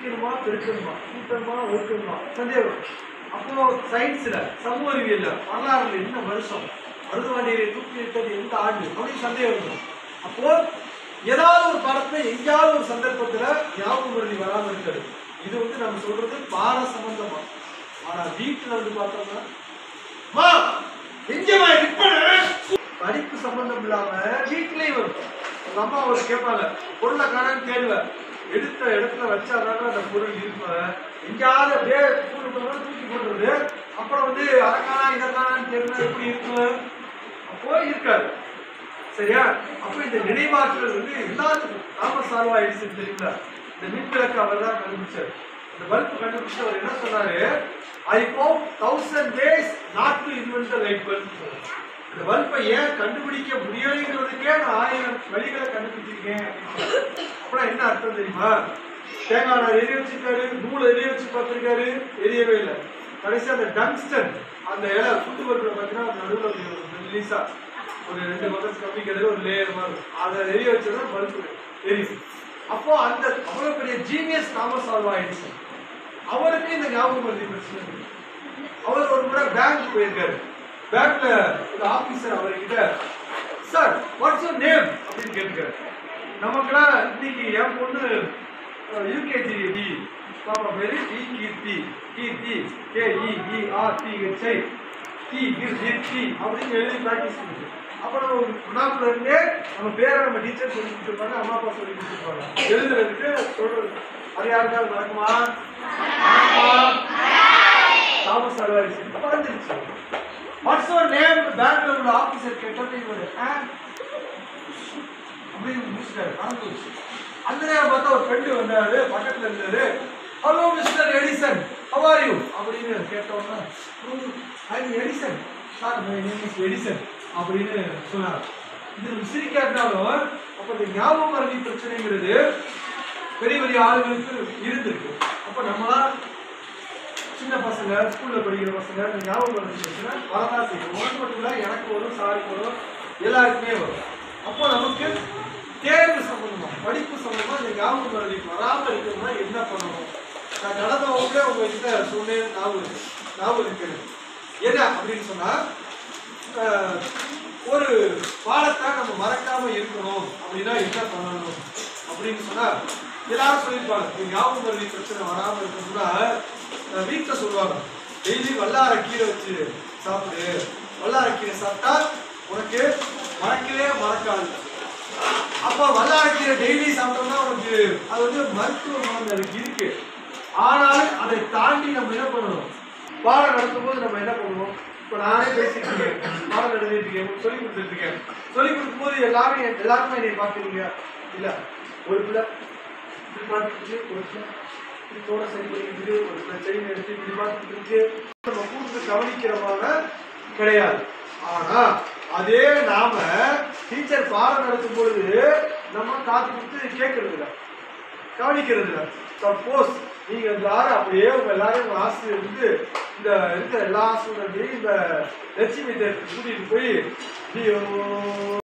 பிரிக்கணுமா பெருக்கணுமா கூட்டணுமா ஒழுக்கணுமா சந்தேகம் அப்போ சயின்ஸ்ல சமூக அறிவியல்ல வரலாறுல என்ன வருஷம் மருதுவாண்டியரை தூக்கி விட்டது எந்த ஆண்டு அப்படின்னு சந்தேகம் இருக்கும் அப்போ ஏதாவது ஒரு பாடத்துல எங்கேயாவது ஒரு சந்தர்ப்பத்துல ஞாபகம் மருதி வராம இருக்காது இது வந்து நம்ம சொல்றது பாட சம்பந்தமா ஆனா வீட்டுல வந்து பார்த்தோம்னா மா எங்கேமா இருப்பேன் படிப்பு சம்பந்தம் இல்லாம வீட்லயும் வரும் உங்க அம்மா ஒரு கேட்பாங்க பொருளை காணான்னு தேடுவேன் எடுத்த இடத்துல வச்சாதாங்க அந்த பொருள் இருக்கும் எங்கேயாவது அப்படியே கூட்டு போகணும் தூக்கி போடுறது அப்புறம் வந்து அதை காணா இதை காணான்னு தேடுனா எப்படி இருக்கும் அப்போ இருக்காது சரியா அப்போ இந்த நினைவாற்றல் வந்து எல்லாத்துக்கும் தாமஸ் ஆல்வா எடிசன் தெரியுங்களா இந்த மின் விளக்கு அவர் தான் கண்டுபிடிச்சார் இந்த பல்ப் கண்டுபிடிச்சு அவர் என்ன சொன்னாரு I found thousand ways not to invent the light bulb இந்த பல்பை ஏன் கண்டுபிடிக்க முடியலைங்கிறதுக்கே நான் ஆயிரம் வழிகளை கண்டுபிடிச்சிருக்கேன் அப்படின்னு சொன்னாரு. அப்புறம் என்ன அர்த்தம் தெரியுமா தேங்காய் நார் எரிய வச்சிருக்காரு நூல் எரிய வச்சு பார்த்திருக்காரு எரியவே இல்லை கடைசி அந்த டங்ஸ்டன் அந்த இலை குண்டு பல்பில் பார்த்தீங்கன்னா அந்த நடுவில் ரிலீஸா ஒரு ரெண்டு பக்கம் கம்மி கிடையாது ஒரு லேயர் மாதிரி இருக்கும். அதை எரிய வச்சதான் பல்பு எரியும் அப்போ அந்த அவ்வளவு பெரிய ஜீனியஸ் தாமஸ் ஆல்வா எடிசன் அவருக்கு இந்த ஞாபகம் மருதி பிரச்சனை இருக்கு. அவர் ஒரு முறை பேங்க் போயிருக்காரு பேங்க்ல ஒரு ஆபீசர் அவர்கிட்ட சார் வாட்ஸ் யூர் நேம் அப்படின்னு கேட்டுக்காரு நமக்குலாம் இன்னைக்கு என் பொண்ணு யூகேஜி டி பாப்பா பேரு T Keerthi Keerthi K E E R T H I T Keerthi அப்படின்னு எழுதி ப்ராக்டிஸ் பண்ணுது அப்போ நம்ம முன்னாப்புல இருந்தே நம்ம பேரை நம்ம டீச்சர் சொல்லி கொடுத்துருப்பாங்க அம்மா அப்பா சொல்லி கொடுத்துருப்பாங்க எழுதுறதுக்கு சொல்றது அது யாருக்காவது நடக்குமா தாமஸ் அல்வாரி பறந்துருச்சு வாட்ஸ் யுவர் நேம் பேங்க்ல உள்ள ஆபீசர் கேட்டோன்னே இவர் ஆ? அப்படின்னு முடிச்சிட்டாரு மறந்துருச்சு அந்த நேரம் பார்த்தா ஒரு ஃப்ரெண்டு வந்தாரு பக்கத்துல இருந்தாரு hello mister Edison how are you அப்படின்னு கேட்டோன்னா I Edison sir my name is Edison அப்படின்னு சொன்னார் இது நம்ம சிரிக்காட்டினாலும் அப்போ இந்த ஞாபக மரணி பிரச்சனைங்கிறது பெரிய பெரிய ஆளுங்களுக்கு இருந்திருக்கு அப்போ நம்மளாம் சின்ன பசங்க ஸ்கூல்ல படிக்கிற பசங்க இந்த ஞாபகம் மரணி பிரச்சனை வரதான் செய்யும் உனக்கு மட்டும் இல்லை எனக்கு வரும் சாருக்கு வரும் எல்லாருக்குமே வரும் அப்போ நமக்கு தேர்வு சம்பந்தமா படிப்பு சம்பந்தமா இந்த ஞாபகம் மரணி வராமல் இருக்கணும்னா என்ன பண்ணணும் நான் நடந்த வகுப்புல உங்ககிட்ட சொன்னேன் ஞாபகம் இருக்கு. ஞாபகம் இருக்கிறது என்ன அப்படின்னு சொன்னா ஆஹ், ஒரு பாடத்தை நம்ம மறக்காம இருக்கணும் அப்படின்னா என்ன பண்ணணும் அப்படின்னு சொன்னா எல்லாரும் சொல்லியிருப்பாங்க இந்த ஞாபகம் மருதி பிரச்சனை வராம இருக்கணும்னா ஆஹ், வீட்டுல சொல்லுவாங்க டெய்லி வல்லார கீரை வச்சு சாப்பிடு வல்லார கீரை சாப்பிட்டா உனக்கு மறக்கவே மறக்காது அப்போ வல்லாரக்கீரை டெய்லி சாப்பிட்டோம்னா உனக்கு அது வந்து மருத்துவ குணம் அதுக்கு இருக்கு ஆனாலும் அதை தாண்டி நம்ம என்ன பண்ணணும் பாடம் நடத்தும்போது நம்ம என்ன பண்ணுவோம் இப்போ நானே பேசிட்டு இருக்கேன் பாடம் நடத்திட்டு இருக்கேன் உங்களுக்கு சொல்லி கொடுத்துட்டு இருக்கேன் சொல்லி கொடுக்கும்போது எல்லாரும் என்- எல்லாருமே என்னை பார்க்குறீங்க இல்ல ஒரு பிள்ளை இப்படி பார்த்துட்டு ஒரு பிள்ளை இப்படி தோட சரி பண்ணிக்கிட்டு ஒரு பிள்ளை செயின் எடுத்து இப்படி பார்த்துட்டு இருக்கு நம்ம கூர்ந்து கவனிக்கிறவங்க கிடையாது ஆனா அதே நாம டீச்சர் பாடம் நடத்தும் பொழுது நம்ம காது கொடுத்து கேட்கறது இல்லை கவனிக்கிறது இல்லை சப்போஸ் நீங்க எல்லாரும் அப்படியே உங்க எல்லாரும் உங்க ஆசிரியர் வந்து இந்த இருக்கிற எல்லா ஸ்டூடெண்ட்டையும் இந்த லட்சுமி தேட்டருக்கு கூட்டிட்டு போய் ஐயோ